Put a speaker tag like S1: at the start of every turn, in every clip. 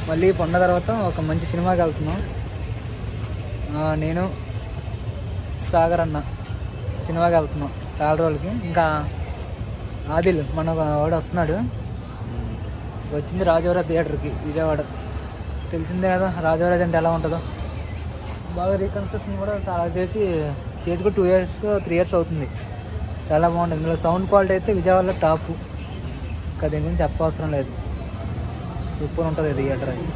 S1: మళ్ళీ పొన్న తర్వాత ఒక మంచి సినిమాకి వెళ్తున్నాం ఆ, నేను సాగర్ అన్న సినిమాకి వెళ్తున్నాం చాలా రోజులకి ఇంకా ఆదిల్ మన వాడు వస్తున్నాడు వచ్చింది రాజవరా థియేటర్కి విజయవాడ తెలిసిందే కదా రాజవరాజ్ అంటే ఎలా ఉంటుందో బాగా రీకన్స్ట్రక్షన్ కూడా చాలా చేసి చేసి కూడా టూ ఇయర్స్ త్రీ ఇయర్స్ అవుతుంది చాలా బాగుంటుంది ఇందులో సౌండ్ క్వాలిటీ అయితే విజయవాడలో టాప్ ఇంకా దీని గురించి చెప్పవసరం లేదు సూపర్ ఉంటుంది థియేటర్ అది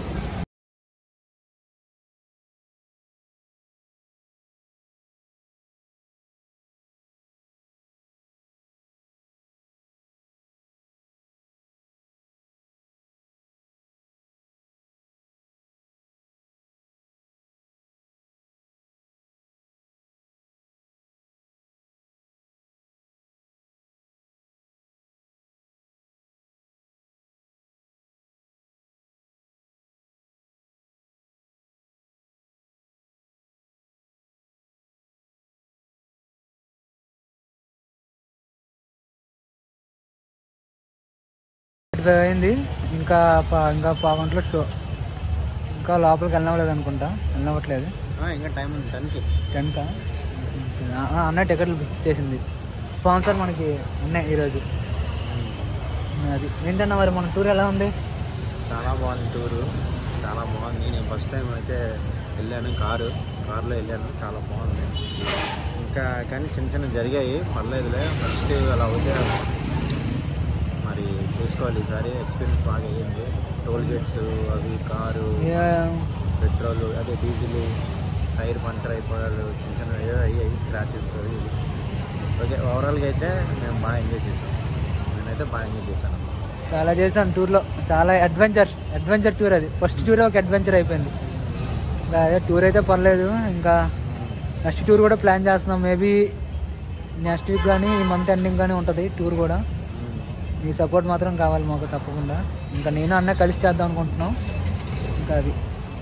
S1: ఫైవ్ అయింది ఇంకా పా- ఇంకా పావుగంటలో షో ఇంకా లోపలికి వెళ్ళవలేదు అనుకుంటా వెళ్ళవట్లేదు
S2: ఇంకా టైం ఉంది టెన్కి
S1: టెన్కా అన్న టికెట్లు బుక్ చేసింది స్పాన్సర్ మనకి ఉన్నాయి ఈరోజు అది ఏంటన్నా మరి మన టూర్ ఎలా ఉంది
S2: చాలా బాగుంది టూరు చాలా బాగుంది నేను ఫస్ట్ టైం అయితే వెళ్ళాను కారు కారులో వెళ్ళాను చాలా బాగుంది ఇంకా కానీ చిన్న చిన్న జరిగాయి పర్లేదులే ఫస్ట్ అలా అవుతే మరి చూసుకోవాలి ఈసారి ఎక్స్పీరియన్స్ బాగా అయ్యింది టోల్ గేట్స్ అవి కారు
S1: ఏ-
S2: పెట్రోల్ అదే డీజిల్ టైర్ పంచర్ అయిపోయాడు చిన్న చిన్న ఏదో అయ్యాయి స్క్రాచెస్ అవి ఇవి. ఓకే ఓవరాల్గా అయితే మేము బాగా ఎంజాయ్ చేసాం నేనైతే బాగా ఎంజాయ్ చేశాను
S1: చాలా చేశాను టూర్లో చాలా అడ్వెంచర్ అడ్వెంచర్ టూర్ అది ఫస్ట్ టూర్ ఒక అడ్వెంచర్ అయిపోయింది ఇంకా అదే టూర్ అయితే పర్లేదు ఇంకా నెక్స్ట్ టూర్ కూడా ప్లాన్ చేస్తున్నాం మేబీ నెక్స్ట్ వీక్ కానీ ఈ మంత్ ఎండింగ్ కానీ ఉంటుంది టూర్ కూడా మీ సపోర్ట్ మాత్రం కావాలి మాకు తప్పకుండా ఇంకా నేను అన్న కలిసి చేద్దాం అనుకుంటున్నాం ఇంకా అది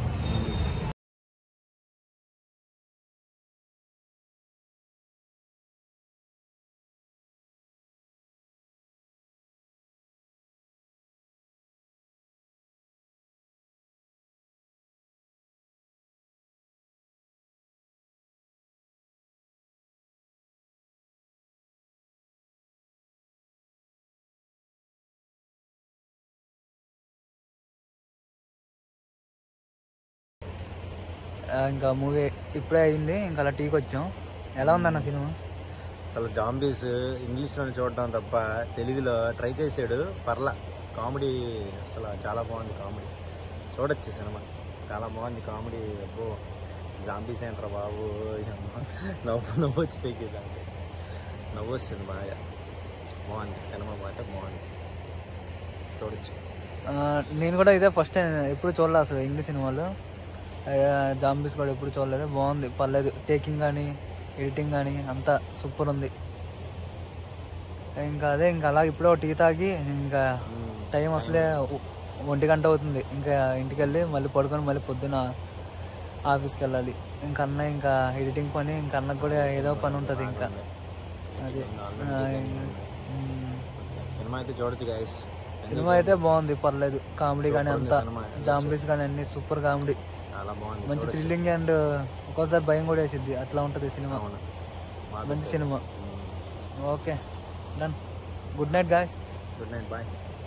S1: ఆ, ఇంకా మూవీ ఇప్పుడే అయింది ఇంకా అలా టీకి వచ్చాం ఎలా ఉందన్న సినిమా
S2: అసలు జాంబీస్ ఇంగ్లీష్లోనే చూడడం తప్ప తెలుగులో ట్రై చేసాడు పర్లా కామెడీ అసలు చాలా బాగుంది కామెడీ చూడొచ్చు సినిమా చాలా బాగుంది కామెడీ అబ్బో జాంబీస్ ఏంట్రా బాబు అమ్మ. నవ్వు నవ్వు వచ్చి తెగిందంటే నవ్వు వస్తుంది బాగా బాగుంది సినిమా బాగా బాగుంది చూడొచ్చు
S1: ఆ, నేను కూడా ఇదే ఫస్ట్ టైం ఎప్పుడు చూడలేదు అసలు ఇంగ్లీష్ సినిమాలు జాంబీస్ కూడా ఎప్పుడు చూడలేదు బాగుంది పర్లేదు టేకింగ్ కానీ ఎడిటింగ్ కానీ అంతా సూపర్ ఉంది ఇంకా అదే ఇంకా అలా ఇప్పుడే టీ తాగి ఇంకా టైం అసలే ఒ- ఒంటి గంట అవుతుంది ఇంకా ఇంటికి వెళ్ళి మళ్ళీ పడుకొని మళ్ళీ పొద్దున ఆఫీస్కి వెళ్ళాలి ఇంకా అన్న ఇంకా ఎడిటింగ్ పని ఇంకా అన్నకు కూడా ఏదో పని ఉంటుంది ఇంకా అది ఆ, ఉమ్.
S2: సినిమా అయితే చూడొచ్చు గైస్
S1: సినిమా అయితే బాగుంది పర్లేదు కామెడీ కానీ
S2: Super ఉంది
S1: అంతా
S2: సినిమా.
S1: జాంబీస్ కానీ అన్ని సూపర్ కామెడీ
S2: చాలా బాగుంది
S1: మంచి
S2: చూడొచ్చు.
S1: థ్రిల్లింగ్ అండ్ ఒక్కోసారి భయం కూడా వేసిద్ది అట్లా ఉంటుంది సినిమా
S2: అవును
S1: మంచి cinema
S2: um.
S1: Okay done good night guys
S2: good night bye